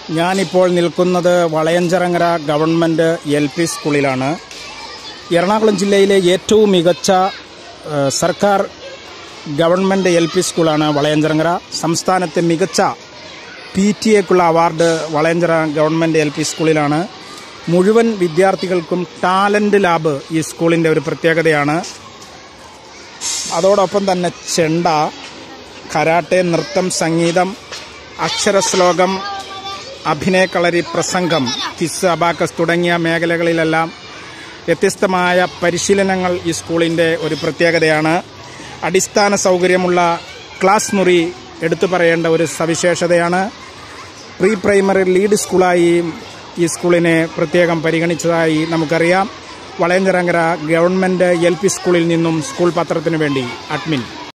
ഞാനിപ്പോൾ നിൽക്കുന്നത് Valayanchirangara government L P സ്കൂളിലാണ് എറണാകുളം ജില്ലയിലെ ഏറ്റവും മികച്ച ഏഹ്, സർക്കാർ ഗവൺമെൻറ് എൽ പി സ്കൂളാണ് വളയഞ്ചിറങ്ങര സംസ്ഥാനത്തെ മികച്ച പി ടി എക്കുള്ള award Valayanchira government L P സ്കൂളിലാണ് മുഴുവൻ വിദ്യാർത്ഥികൾക്കും ടാലൻറ്റ് ലാബ് ഈ സ്കൂളിൻ്റെ ഒരു പ്രത്യേകതയാണ് അതോടൊപ്പം തന്നെ ചെണ്ട കരാട്ടെ നൃത്തം സംഗീതം അക്ഷരശ്ലോകം അഭിനയക്കളരി പ്രസംഗം കിസ് അബാക്കസ് തുടങ്ങിയ മേഖലകളിലെല്ലാം വ്യത്യസ്തമായ പരിശീലനങ്ങൾ ഈ സ്കൂളിൻ്റെ ഒരു പ്രത്യേകതയാണ് അടിസ്ഥാന സൗകര്യമുള്ള ക്ലാസ് മുറി എടുത്തു പറയേണ്ട ഒരു സവിശേഷതയാണ് പ്രീ പ്രൈമറി ലീഡ് സ്കൂളായി ഈ സ്കൂളിനെ പ്രത്യേകം പരിഗണിച്ചതായി നമുക്കറിയാം വളയഞ്ചിറങ്ങര ഗവൺമെൻറ് എൽ പി സ്കൂളിൽ നിന്നും സ്കൂൾ പത്രത്തിനു വേണ്ടി അഡ്മിൻ